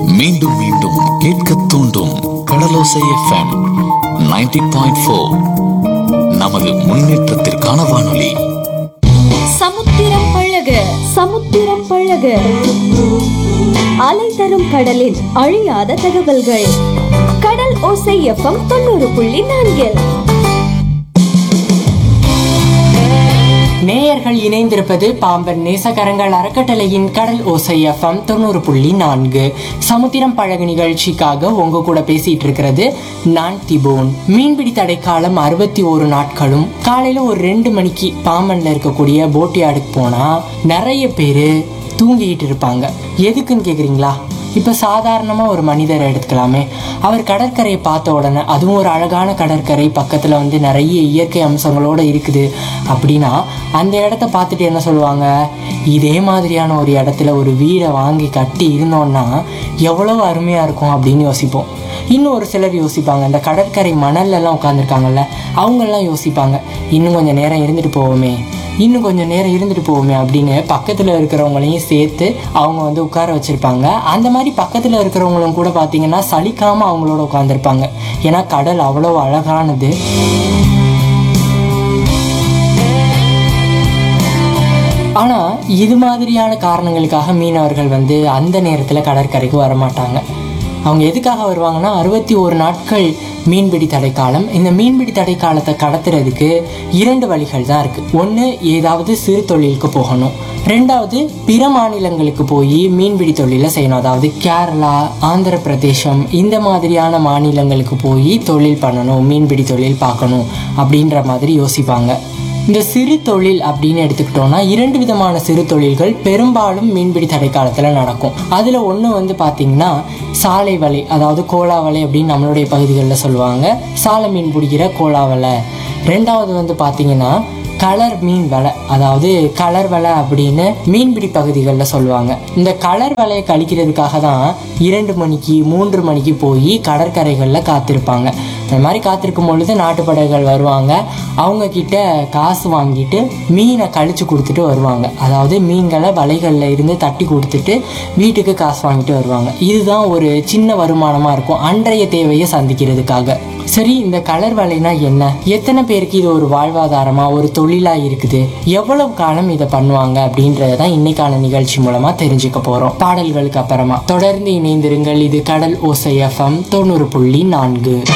மீண்டும் மீண்டும் கேட்க தூண்டும் கடலோசை எஃப்எம் 90.4 பாயிண்ட் நமது முன்னேற்றத்திற்கான வானொலி சமுத்திரம் பழக சமுத்திரம் பழக அலை தரும் கடலின் அழியாத தகவல்கள் கடல் ஓசை எஃப்எம் தொண்ணூறு புள்ளி நான்கில் நேயர்கள் இணைந்திருப்பது பாம்பன் நேசகரங்கள் அறக்கட்டளையின் கடல் ஓசை எஃப்எம் தொண்ணூறு புள்ளி நான்கு சமுத்திரம் பழகு நிகழ்ச்சிக்காக உங்க கூட பேசிட்டு இருக்கிறது நான் திபோன் மீன்பிடி தடைக்காலம் அறுபத்தி ஒரு நாட்களும் காலையில ஒரு ரெண்டு மணிக்கு பாம்பன்ல இருக்கக்கூடிய போட்டியாடுக்கு போனா நிறைய பேரு தூங்கிட்டு இருப்பாங்க எதுக்குன்னு கேக்குறீங்களா இப்போ சாதாரணமாக ஒரு மனிதரை எடுத்துக்கலாமே அவர் கடற்கரையை பார்த்த உடனே அதுவும் ஒரு அழகான கடற்கரை பக்கத்தில் வந்து நிறைய இயற்கை அம்சங்களோடு இருக்குது அப்படின்னா அந்த இடத்த பார்த்துட்டு என்ன சொல்லுவாங்க இதே மாதிரியான ஒரு இடத்துல ஒரு வீடை வாங்கி கட்டி இருந்தோன்னா எவ்வளவு அருமையாக இருக்கும் அப்படின்னு யோசிப்போம் இன்னும் ஒரு சிலர் யோசிப்பாங்க இந்த கடற்கரை மணல்ல எல்லாம் உட்காந்துருக்காங்கல்ல அவங்கெல்லாம் யோசிப்பாங்க இன்னும் கொஞ்சம் நேரம் இருந்துட்டு போவோமே இன்னும் கொஞ்சம் நேரம் இருந்துட்டு போவோமே அப்படின்னு பக்கத்தில் இருக்கிறவங்களையும் சேர்த்து அவங்க வந்து உட்கார வச்சிருப்பாங்க அந்த மாதிரி பக்கத்தில் இருக்கிறவங்களும் கூட பார்த்தீங்கன்னா சலிக்காம அவங்களோட உட்காந்துருப்பாங்க ஏன்னா கடல் அவ்வளோ அழகானது ஆனால் இது மாதிரியான காரணங்களுக்காக மீனவர்கள் வந்து அந்த நேரத்தில் கடற்கரைக்கு வரமாட்டாங்க அவங்க எதுக்காக வருவாங்கன்னா அறுபத்தி ஒரு நாட்கள் மீன்பிடி தடைக்காலம் இந்த மீன்பிடி தடைக்காலத்தை கடத்துறதுக்கு இரண்டு வழிகள் தான் இருக்கு ஒன்று ஏதாவது சிறு தொழிலுக்கு போகணும் ரெண்டாவது பிற மாநிலங்களுக்கு போய் மீன்பிடி தொழிலை செய்யணும் அதாவது கேரளா ஆந்திர பிரதேசம் இந்த மாதிரியான மாநிலங்களுக்கு போய் தொழில் பண்ணணும் மீன்பிடி தொழில் பார்க்கணும் அப்படின்ற மாதிரி யோசிப்பாங்க இந்த சிறு தொழில் அப்படின்னு எடுத்துக்கிட்டோம்னா இரண்டு விதமான சிறு தொழில்கள் பெரும்பாலும் மீன்பிடி தடைக்காலத்தில் நடக்கும் அதில் ஒன்று வந்து பார்த்தீங்கன்னா சாலை வலை அதாவது கோலா வலை அப்படின்னு நம்மளுடைய பகுதிகளில் சொல்லுவாங்க சாலை மீன் பிடிக்கிற கோலா வலை ரெண்டாவது வந்து பார்த்தீங்கன்னா கலர் மீன் வலை அதாவது கலர் வலை அப்படின்னு மீன்பிடி பகுதிகளில் சொல்லுவாங்க இந்த கலர் வலையை கழிக்கிறதுக்காக தான் இரண்டு மணிக்கு மூன்று மணிக்கு போய் கடற்கரைகளில் காத்திருப்பாங்க அந்த மாதிரி காத்திருக்கும் பொழுது நாட்டுப்படைகள் வருவாங்க அவங்க கிட்ட காசு வாங்கிட்டு மீனை கழிச்சு கொடுத்துட்டு வருவாங்க அதாவது மீன்களை வலைகளில் இருந்து தட்டி கொடுத்துட்டு வீட்டுக்கு காசு வாங்கிட்டு வருவாங்க இதுதான் ஒரு சின்ன வருமானமாக இருக்கும் அன்றைய தேவையை சந்திக்கிறதுக்காக சரி இந்த கலர் வலைனா என்ன எத்தனை பேருக்கு இது ஒரு வாழ்வாதாரமா ஒரு தொழிலா இருக்குது எவ்வளவு காலம் இதை பண்ணுவாங்க அப்படின்றத தான் இன்னைக்கான நிகழ்ச்சி மூலமா தெரிஞ்சுக்க போறோம் பாடல்களுக்கு அப்புறமா தொடர்ந்து இணைந்திருங்கள் இது கடல் ஓசை எஃப்எம் தொண்ணூறு புள்ளி நான்கு